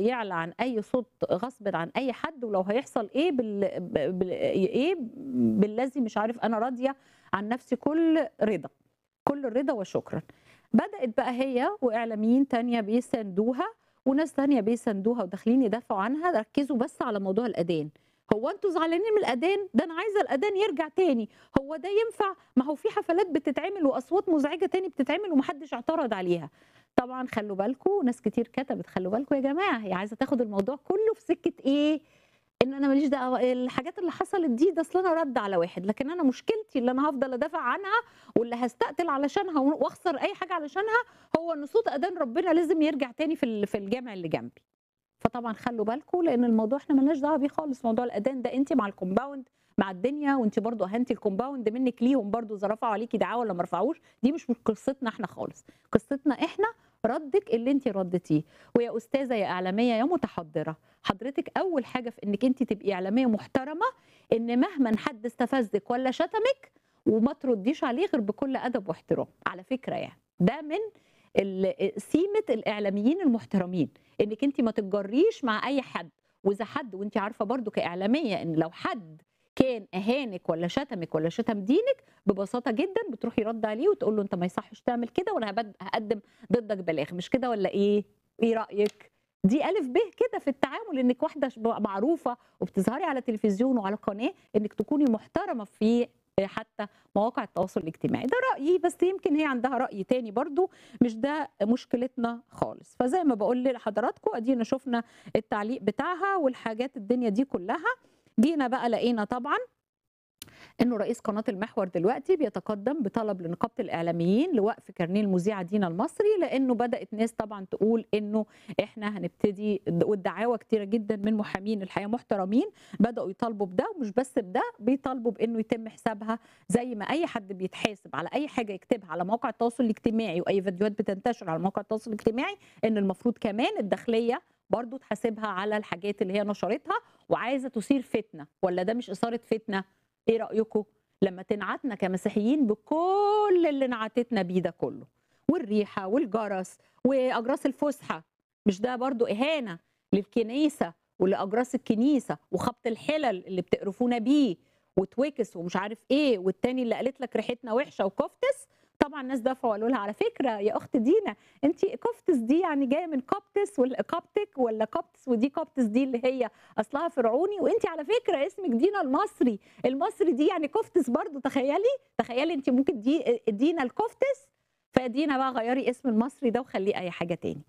يعلى عن اي صوت غصب عن اي حد ولو هيحصل ايه بال... بال... ايه بالذي مش عارف انا راضيه عن نفسي كل رضا كل الرضا وشكرا بدات بقى هي واعلاميين تانية بيساندوها وناس تانية بيساندوها وداخلين يدافعوا عنها ركزوا بس على موضوع الاذان هو انتوا زعلانين من الاذان ده انا عايزه الاذان يرجع تاني هو ده ينفع ما هو في حفلات بتتعمل واصوات مزعجه تاني بتتعمل ومحدش اعترض عليها طبعا خلوا بالكم ناس كتير كتبت خلوا بالكم يا جماعه هي عايزه تاخد الموضوع كله في سكه ايه ان انا ماليش دعوه الحاجات اللي حصلت دي ده اصل انا رد على واحد لكن انا مشكلتي اللي انا هفضل ادافع عنها واللي هستقتل علشانها واخسر اي حاجه علشانها هو ان صوت اذان ربنا لازم يرجع تاني في في الجامع اللي جنبي فطبعا خلوا بالكم لان الموضوع احنا مالناش دعوه بيه خالص موضوع الاذان ده انت مع الكومباوند مع الدنيا وانت برضو اهنتي الكومباوند منك ليهم برضو اذا رفعوا عليكي دعاوى ولا ما رفعوش دي مش قصتنا احنا خالص قصتنا احنا ردك اللي انت ردتيه ويا استاذه يا اعلاميه يا متحضره حضرتك اول حاجه في انك انت تبقي اعلاميه محترمه ان مهما حد استفزك ولا شتمك وما ترديش عليه غير بكل ادب واحترام على فكره يعني ده من سيمه الاعلاميين المحترمين انك انت ما تتجريش مع اي حد واذا حد وانت عارفه برضو كاعلاميه ان لو حد كان اهانك ولا شتمك ولا شتم دينك ببساطه جدا بتروحي رد عليه وتقول له انت ما يصحش تعمل كده وانا هقدم ضدك بلاغ مش كده ولا ايه ايه رايك دي الف ب كده في التعامل انك واحده معروفه وبتظهري على تلفزيون وعلى قناه انك تكوني محترمه في حتى مواقع التواصل الاجتماعي ده رأيي بس يمكن هي عندها رأي تاني برضو مش ده مشكلتنا خالص فزي ما بقول لحضراتكم ادينا شفنا التعليق بتاعها والحاجات الدنيا دي كلها جينا بقى لقينا طبعا انه رئيس قناه المحور دلوقتي بيتقدم بطلب لنقابه الاعلاميين لوقف كارنيه المذيعه دينا المصري لانه بدات ناس طبعا تقول انه احنا هنبتدي والدعاوى كتيره جدا من محامين الحقيقه محترمين بداوا يطالبوا بده ومش بس بده بيطالبوا بانه يتم حسابها زي ما اي حد بيتحاسب على اي حاجه يكتبها على مواقع التواصل الاجتماعي واي فيديوهات بتنتشر على مواقع التواصل الاجتماعي ان المفروض كمان الداخليه برضو تحاسبها على الحاجات اللي هي نشرتها وعايزه تثير فتنه ولا ده مش اثاره فتنه ايه رايكم لما تنعتنا كمسيحيين بكل اللي نعتتنا بيه ده كله والريحه والجرس واجراس الفسحه مش ده برضو اهانه للكنيسه ولاجراس الكنيسه وخبط الحلل اللي بتقرفونا بيه وتوكس ومش عارف ايه والتاني اللي قالت لك ريحتنا وحشه وكفتس طبعا الناس دفعوا قالوا لها على فكره يا اخت دينا انت كوفتس دي يعني جايه من كوبتس ولا كوبتك ولا كوبتس ودي كوبتس دي اللي هي اصلها فرعوني وانت على فكره اسمك دينا المصري المصري دي يعني كوفتس برضو تخيلي تخيلي انت ممكن دي دينا الكوفتس فدينا بقى غيري اسم المصري ده وخليه اي حاجه تاني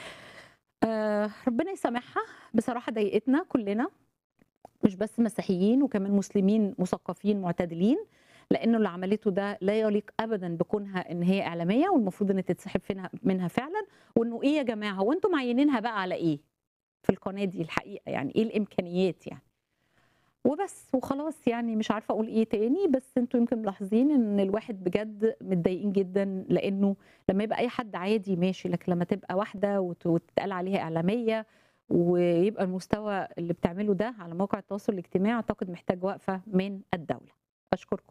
آه ربنا يسامحها بصراحه ضايقتنا كلنا مش بس مسيحيين وكمان مسلمين مثقفين معتدلين لانه اللي عملته ده لا يليق ابدا بكونها ان هي اعلاميه والمفروض ان تتسحب منها فعلا وانه ايه يا جماعه هو انتم معينينها بقى على ايه في القناه دي الحقيقه يعني ايه الامكانيات يعني وبس وخلاص يعني مش عارفه اقول ايه تاني بس انتوا يمكن ملاحظين ان الواحد بجد متضايقين جدا لانه لما يبقى اي حد عادي ماشي لكن لما تبقى واحده وتتقال عليها اعلاميه ويبقى المستوى اللي بتعمله ده على مواقع التواصل الاجتماعي اعتقد محتاج وقفه من الدوله اشكركم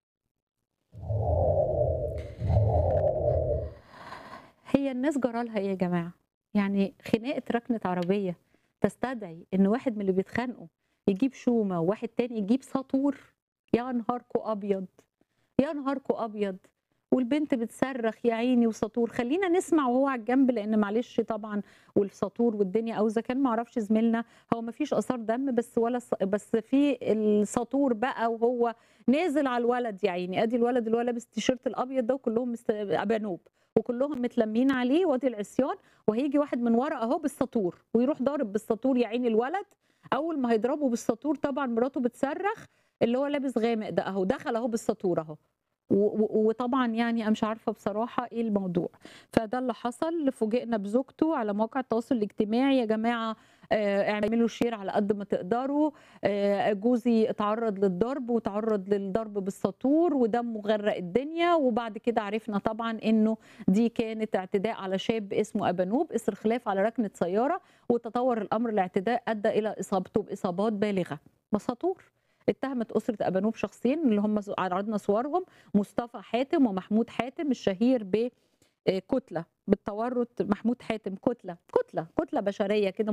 هي الناس جرالها ايه يا جماعه يعني خناقه ركنه عربيه تستدعي ان واحد من اللي بيتخانقوا يجيب شومه وواحد تاني يجيب ساطور يا نهاركو ابيض يا نهاركو ابيض والبنت بتصرخ يا عيني وساطور خلينا نسمع وهو على الجنب لان معلش طبعا والساطور والدنيا او اذا كان ما اعرفش زميلنا هو ما فيش اثار دم بس ولا بس في الساطور بقى وهو نازل على الولد يا عيني ادي الولد اللي هو لابس التيشيرت الابيض ده وكلهم مست... ابانوب وكلهم متلمين عليه وادي العصيان وهيجي واحد من ورا اهو بالساطور ويروح ضارب بالساطور يا عيني الولد اول ما هيضربه بالساطور طبعا مراته بتصرخ اللي هو لابس غامق ده اهو دخل اهو بالساطور اهو وطبعا يعني انا مش عارفه بصراحه ايه الموضوع فده اللي حصل فوجئنا بزوجته على مواقع التواصل الاجتماعي يا جماعه اعملوا شير على قد ما تقدروا جوزي اتعرض للضرب وتعرض للضرب بالساطور ودمه غرق الدنيا وبعد كده عرفنا طبعا انه دي كانت اعتداء على شاب اسمه ابانوب اثر خلاف على ركنه سياره وتطور الامر الاعتداء ادى الى اصابته باصابات بالغه بساطور اتهمت أسرة أبانوب شخصين اللي هم عرضنا صورهم مصطفى حاتم ومحمود حاتم الشهير ب كتلة بالتورط محمود حاتم كتلة كتلة كتلة بشرية كده